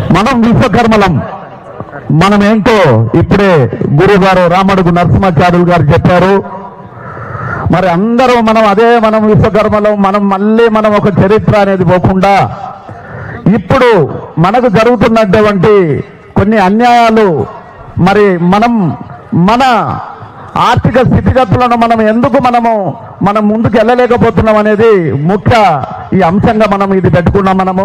మనం విశ్వకర్మలం మనం ఏంటో ఇప్పుడే గురుగారు రామడుగు నరసింహాచార్యులు గారు చెప్పారు మరి అందరూ మనం అదే మనం విశ్వకర్మలం మనం మళ్ళీ మనం ఒక చరిత్ర అనేది పోకుండా ఇప్పుడు మనకు జరుగుతున్నటువంటి కొన్ని అన్యాయాలు మరి మనం మన ఆర్థిక స్థితిగతులను మనం ఎందుకు మనము మనం ముందుకు వెళ్ళలేకపోతున్నాం అనేది ముఖ్య ఈ అంశంగా మనం ఇది పెట్టుకున్నాం మనము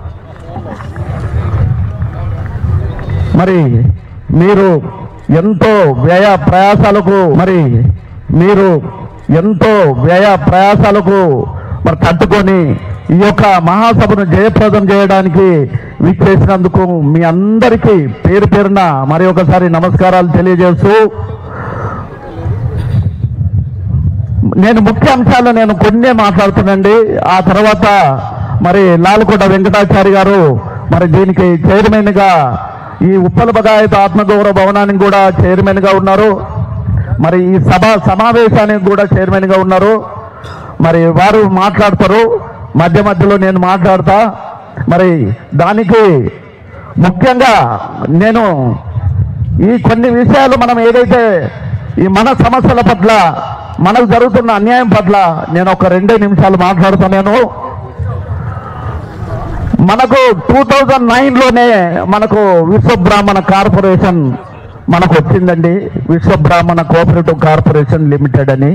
మరి మీరు ఎంతో వ్యయ ప్రయాసాలకు మరి మీరు ఎంతో వ్యయ ప్రయాసాలకు మరి తట్టుకొని ఈ యొక్క మహాసభను జయప్రదం చేయడానికి విచ్చేసినందుకు మీ అందరికీ పేరు పేరున మరి ఒకసారి నమస్కారాలు తెలియజేస్తూ నేను ముఖ్య అంశాలు నేను కొన్నే మాట్లాడుతానండి ఆ తర్వాత మరి లాలకోట వెంకటాచారి గారు మరి దీనికి చైర్మన్ గా ఈ ఉప్పల బగాయత ఆత్మగౌరవ భవనానికి కూడా చైర్మన్ గా ఉన్నారు మరి ఈ సభ సమావేశానికి కూడా చైర్మన్ గా ఉన్నారు మరి వారు మాట్లాడతారు మధ్య మధ్యలో నేను మాట్లాడతా మరి దానికి ముఖ్యంగా నేను ఈ కొన్ని విషయాలు మనం ఏదైతే ఈ మన సమస్యల పట్ల మనకు జరుగుతున్న అన్యాయం పట్ల నేను ఒక రెండే నిమిషాలు మాట్లాడుతున్నాను మనకు టూ థౌజండ్ నైన్లోనే మనకు విశ్వబ్రాహ్మణ కార్పొరేషన్ మనకు వచ్చిందండి విశ్వబ్రాహ్మణ కోఆపరేటివ్ కార్పొరేషన్ లిమిటెడ్ అని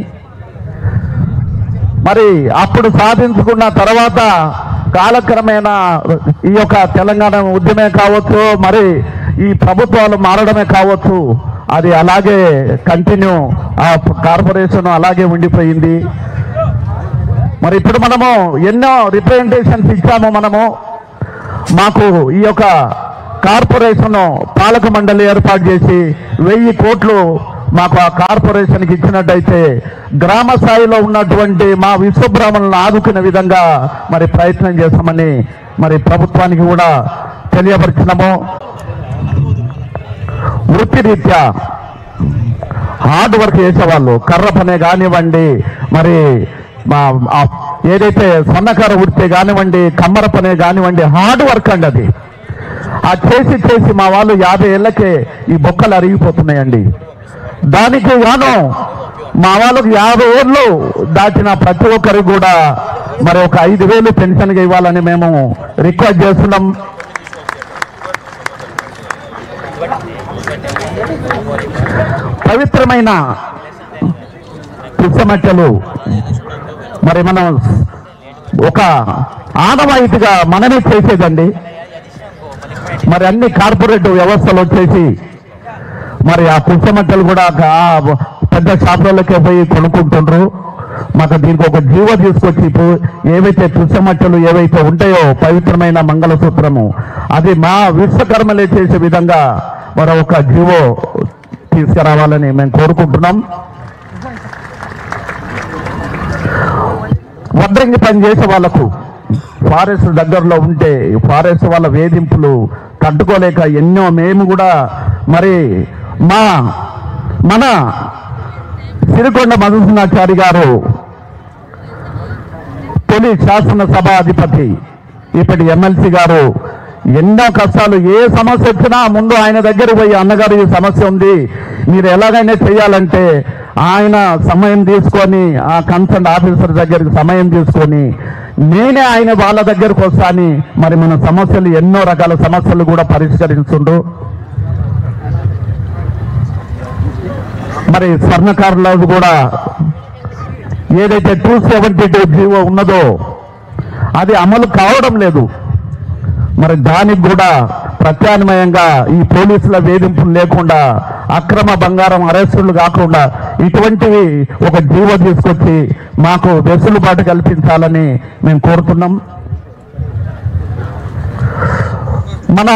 మరి అప్పుడు సాధించుకున్న తర్వాత కాలక్రమేణా ఈ యొక్క తెలంగాణ ఉద్యమే కావచ్చు మరి ఈ ప్రభుత్వాలు మారడమే కావచ్చు అది అలాగే కంటిన్యూ ఆ కార్పొరేషన్ అలాగే ఉండిపోయింది మరి ఇప్పుడు మనము ఎన్నో రిప్రజెంటేషన్స్ ఇచ్చాము మనము మాకు ఈ యొక్క కార్పొరేషన్ పాలక మండలి ఏర్పాటు చేసి వెయ్యి కోట్లు మాకు ఆ కార్పొరేషన్కి ఇచ్చినట్టయితే గ్రామ స్థాయిలో ఉన్నటువంటి మా విశ్వబ్రాహ్మణులను ఆదుకునే విధంగా మరి ప్రయత్నం చేస్తామని మరి ప్రభుత్వానికి కూడా తెలియపరిచినాము వృత్తిరీత్యా హార్డ్ వర్క్ చేసేవాళ్ళు కర్ర పనే కానివ్వండి మరి మా ఆ ఏదైతే సన్నకార వృత్తి కానివ్వండి కమ్మర పనే కానివ్వండి హార్డ్ వర్క్ అండి అది ఆ చేసి చేసి మా వాళ్ళు యాభై ఏళ్ళకే ఈ బొక్కలు అరిగిపోతున్నాయండి దానికి గాను మా వాళ్ళకు యాభై ఏళ్ళు దాటిన ప్రతి ఒక్కరికి కూడా మరి ఒక ఐదు వేలు పెన్షన్గా ఇవ్వాలని మేము రిక్వెస్ట్ చేస్తున్నాం పవిత్రమైన పుష్పమట్టలు మరి మనం ఒక ఆనవాయితీగా మనమే చేసేదండి మరి అన్ని కార్పొరేట్ వ్యవస్థలు వచ్చేసి మరి ఆ పుష్పమట్టలు కూడా ఆ పెద్ద షాపులకే పోయి కొనుక్కుంటుండ్రు మాకు దీనికి ఒక జీవ తీసుకొచ్చి పు- ఏవైతే పుష్పమట్టలు ఏవైతే ఉంటాయో పవిత్రమైన మంగళసూత్రము అది మా విశ్వకర్మలే చేసే విధంగా మరి ఒక జీవో తీసుకురావాలని మేము కోరుకుంటున్నాం వడ్రంగి పని చేసే వాళ్ళకు ఫారెస్ట్ దగ్గరలో ఉంటే ఫారెస్ట్ వాళ్ళ వేధింపులు తట్టుకోలేక ఎన్నో మేము కూడా మరి మా మన సిరికొండ మధుసూనాచారి గారు తొలి శాసనసభ అధిపతి ఇప్పటి ఎమ్మెల్సీ గారు ఎన్నో కష్టాలు ఏ సమస్య వచ్చినా ముందు ఆయన దగ్గర పోయి అన్నగారు ఈ సమస్య ఉంది మీరు ఎలాగైనా చేయాలంటే ఆయన సమయం తీసుకొని ఆ కన్సర్న్ ఆఫీసర్ దగ్గరికి సమయం తీసుకొని నేనే ఆయన వాళ్ళ దగ్గరకు వస్తాని మరి మన సమస్యలు ఎన్నో రకాల సమస్యలు కూడా పరిష్కరిస్తుండ్రు మరి స్వర్ణకారులకు కూడా ఏదైతే టూ సెవెంటీ టూ జీవో ఉన్నదో అది అమలు కావడం లేదు మరి దానికి కూడా ప్రత్యామ్నాయంగా ఈ పోలీసుల వేధింపులు లేకుండా అక్రమ బంగారం అరెస్టులు కాకుండా ఇటువంటివి ఒక జీవో తీసుకొచ్చి మాకు వెసులుబాటు కల్పించాలని మేము కోరుతున్నాం మన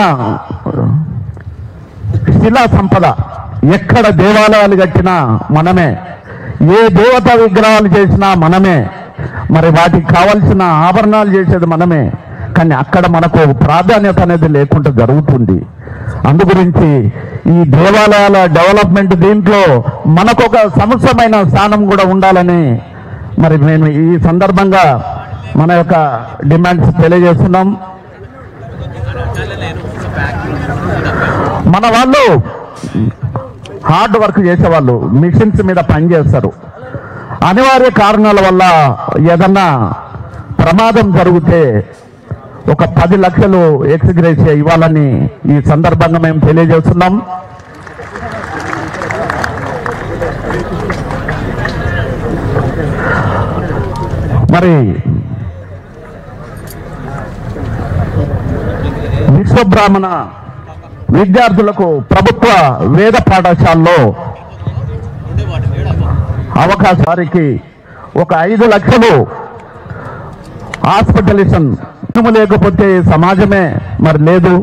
శిలా సంపద ఎక్కడ దేవాలయాలు కట్టినా మనమే ఏ దేవతా విగ్రహాలు చేసినా మనమే మరి వాటికి కావలసిన ఆభరణాలు చేసేది మనమే కానీ అక్కడ మనకు ప్రాధాన్యత అనేది లేకుండా జరుగుతుంది అందు గురించి ఈ దేవాలయాల డెవలప్మెంట్ దీంట్లో మనకు ఒక సంవత్సరమైన స్థానం కూడా ఉండాలని మరి నేను ఈ సందర్భంగా మన యొక్క డిమాండ్స్ తెలియజేస్తున్నాం మన వాళ్ళు హార్డ్ వర్క్ చేసేవాళ్ళు మిషన్స్ మీద పనిచేస్తారు అనివార్య కారణాల వల్ల ఏదన్నా ప్రమాదం జరిగితే ఒక పది లక్షలు ఎక్స్గ్రేస్ ఇవ్వాలని ఈ సందర్భంగా మేము తెలియజేస్తున్నాం మరి విశ్వబ్రాహ్మణ విద్యార్థులకు ప్రభుత్వ వేద పాఠశాలలో అవకాశం వారికి ఒక ఐదు లక్షలు హాస్పిటలిజం లేకపోతే సమాజమే మరి లేదు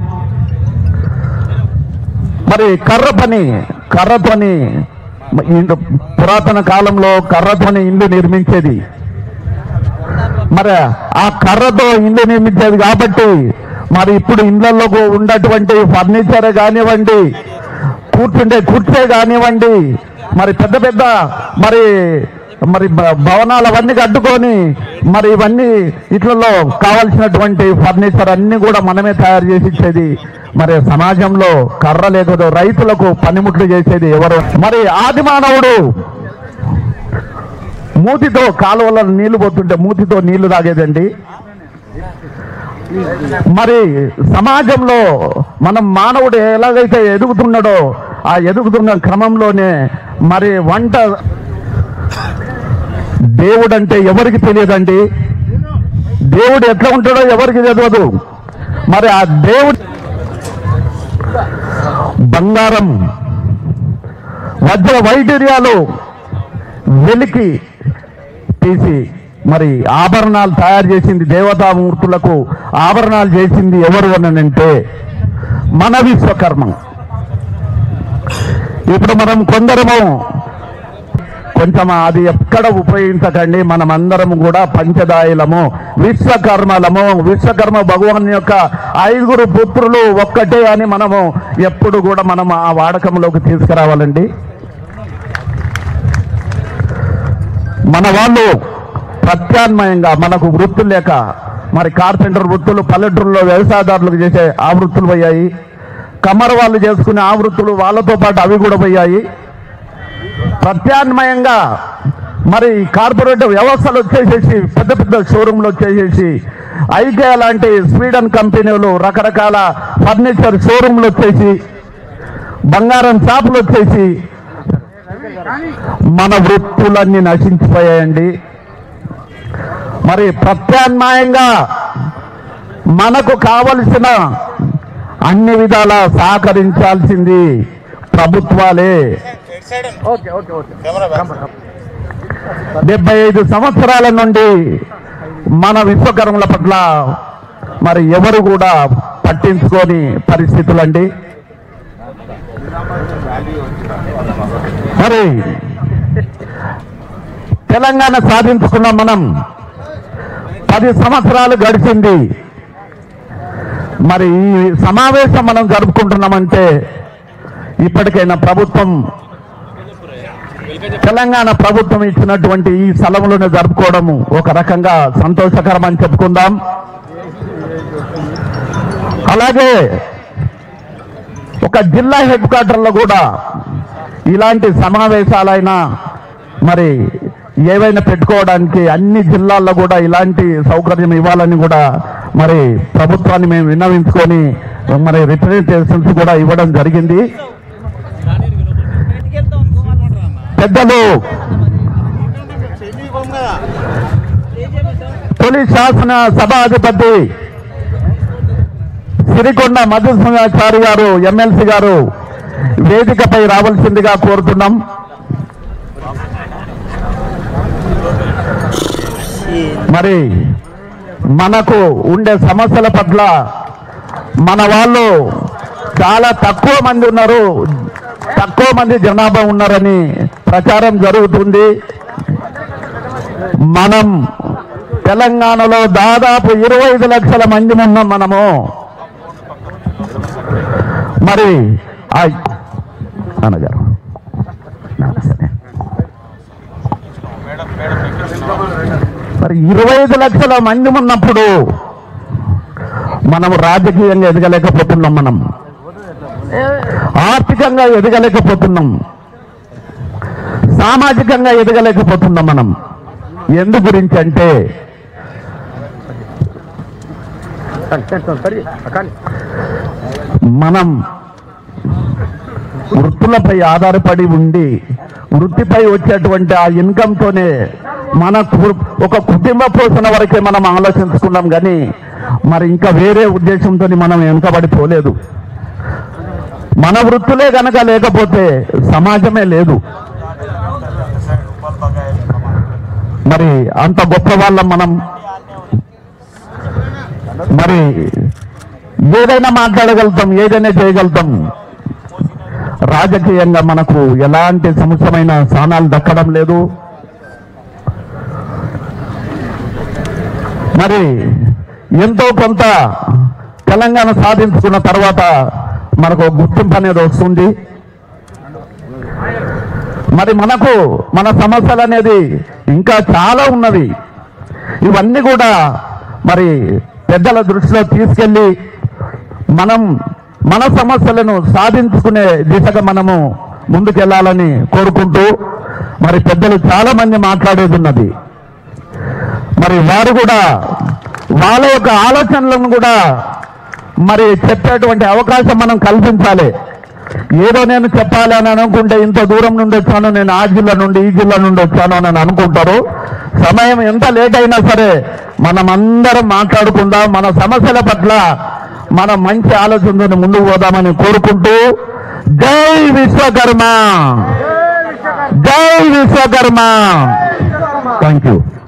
మరి కర్ర పని కర్రతోని ఇండ్లు పురాతన కాలంలో కర్రతోని ఇల్లు నిర్మించేది మరి ఆ కర్రతో ఇల్లు నిర్మించేది కాబట్టి మరి ఇప్పుడు ఇళ్లలో ఉన్నటువంటి ఫర్నిచర్ కానివ్వండి కూర్చుండే కుర్చే కానివ్వండి మరి పెద్ద పెద్ద మరి మరి భ- భవనాలు అవన్నీ కట్టుకొని మరి ఇవన్నీ ఇట్లలో కావలసినటువంటి ఫర్నిచర్ అన్ని కూడా మనమే తయారు చేసి ఇచ్చేది మరి సమాజంలో కర్ర లేకదో రైతులకు పనిముట్లు చేసేది ఎవరు మరి ఆది మానవుడు మూతితో కాలువలో నీళ్లు పోతుంటే మూతితో నీళ్లు తాగేదండి మరి సమాజంలో మనం మానవుడు ఎలాగైతే ఎదుగుతున్నాడో ఆ ఎదుగుతున్న క్రమంలోనే మరి వంట దేవుడు అంటే ఎవరికి తెలియదండి దేవుడు ఎట్లా ఉంటాడో ఎవరికి తెలియదు మరి ఆ దేవుడు బంగారం వజ్ర వైడూర్యాలు వెలికి తీసి మరి ఆభరణాలు తయారు చేసింది దేవతామూర్తులకు ఆభరణాలు చేసింది ఎవరు అనంటే మన విశ్వకర్మ ఇప్పుడు మనం కొందరము కొంచెం అది ఎక్కడ ఉపయోగించకండి మనమందరం కూడా పంచదాయులము విశ్వకర్మలము విశ్వకర్మ భగవాన్ యొక్క ఐదుగురు పుత్రులు ఒక్కటే అని మనము ఎప్పుడు కూడా మనం ఆ వాడకంలోకి తీసుకురావాలండి మన వాళ్ళు ప్రత్యామ్నాయంగా మనకు వృత్తులు లేక మరి కార్పెంటర్ వృత్తులు పల్లెటూరులో వ్యవసాయదారులకు చేసే ఆ వృత్తులు పోయాయి కమ్మర వాళ్ళు చేసుకునే ఆ వృత్తులు వాళ్ళతో పాటు అవి కూడా పోయాయి ప్రత్యామ్నాయంగా మరి కార్పొరేట్ వ్యవస్థలు వచ్చేసేసి పెద్ద పెద్ద షోరూంలు వచ్చేసేసి ఐకే లాంటి స్వీడన్ కంపెనీలు రకరకాల ఫర్నిచర్ షోరూంలు వచ్చేసి బంగారం షాపులు వచ్చేసి మన వృత్తులన్నీ నశించిపోయాయండి మరి ప్రత్యామ్నాయంగా మనకు కావలసిన అన్ని విధాలా సహకరించాల్సింది ప్రభుత్వాలే డెబ్బై ఐదు సంవత్సరాల నుండి మన విశ్వకర్మల పట్ల మరి ఎవరు కూడా పట్టించుకోని పరిస్థితులండి మరి తెలంగాణ సాధించుకున్న మనం పది సంవత్సరాలు గడిచింది మరి ఈ సమావేశం మనం జరుపుకుంటున్నామంటే ఇప్పటికైనా ప్రభుత్వం తెలంగాణ ప్రభుత్వం ఇచ్చినటువంటి ఈ స్థలంలోనే జరుపుకోవడము ఒక రకంగా సంతోషకరం అని చెప్పుకుందాం అలాగే ఒక జిల్లా హెడ్ క్వార్టర్లో కూడా ఇలాంటి సమావేశాలైనా మరి ఏవైనా పెట్టుకోవడానికి అన్ని జిల్లాల్లో కూడా ఇలాంటి సౌకర్యం ఇవ్వాలని కూడా మరి ప్రభుత్వాన్ని మేము విన్నవించుకొని మరి రిప్రజెంటేషన్స్ కూడా ఇవ్వడం జరిగింది పెద్దలు తొలి శాసన సభాధిపతి సిరికొండ మధుసింహాచారి గారు ఎమ్మెల్సీ గారు వేదికపై రావాల్సిందిగా కోరుతున్నాం మరి మనకు ఉండే సమస్యల పట్ల మన వాళ్ళు చాలా తక్కువ మంది ఉన్నారు తక్కువ మంది జనాభా ఉన్నారని ప్రచారం జరుగుతుంది మనం తెలంగాణలో దాదాపు ఇరవై ఐదు లక్షల మంది ఉన్నాం మనము మరి ఆ నాన్నగారు సరే మరి ఇరవై ఐదు లక్షల మంది ఉన్నప్పుడు మనం రాజకీయంగా ఎదగలేకపోతున్నాం మనం ఆర్థికంగా ఎదగలేకపోతున్నాం సామాజికంగా ఎదగలేకపోతున్నాం మనం ఎందు గురించి అంటే మనం వృత్తులపై ఆధారపడి ఉండి వృత్తిపై వచ్చేటువంటి ఆ ఇన్కమ్ తోనే మన కు- ఒక కుటుంబ పోషణ వరకే మనం ఆలోచించుకున్నాం కానీ మరి ఇంకా వేరే ఉద్దేశంతో మనం వెనుకబడిపోలేదు మన వృత్తులే గనక లేకపోతే సమాజమే లేదు మరి అంత గొప్ప వాళ్ళం మనం మరి ఏదైనా మాట్లాడగలుగుతాం ఏదైనా చేయగలుగుతాం రాజకీయంగా మనకు ఎలాంటి సముచితమైన స్థానాలు దక్కడం లేదు మరి ఎంతో కొంత తెలంగాణ సాధించుకున్న తర్వాత మనకు ఒక గుర్తింపు అనేది వస్తుంది మరి మనకు మన సమస్యలు అనేది ఇంకా చాలా ఉన్నవి ఇవన్నీ కూడా మరి పెద్దల దృష్టిలో తీసుకెళ్ళి మనం మన సమస్యలను సాధించుకునే దిశగా మనము ముందుకెళ్లాలని కోరుకుంటూ మరి పెద్దలు చాలా మంది మాట్లాడేది ఉన్నది మరి వారు కూడా వాళ్ళ యొక్క ఆలోచనలను కూడా మరి చెప్పేటువంటి అవకాశం మనం కల్పించాలి ఏదో నేను చెప్పాలి అని అనుకుంటే ఇంత దూరం నుండి వచ్చాను నేను ఆ జిల్లా నుండి ఈ జిల్లా నుండి వచ్చాను అని అనుకుంటారు సమయం ఎంత లేట్ అయినా సరే మనం అందరం మాట్లాడుకుందాం మన సమస్యల పట్ల మనం మంచి ఆలోచనతో ముందుకు పోదామని కోరుకుంటూ జై విశ్వకర్మ జై విశ్వకర్మ థ్యాంక్ యూ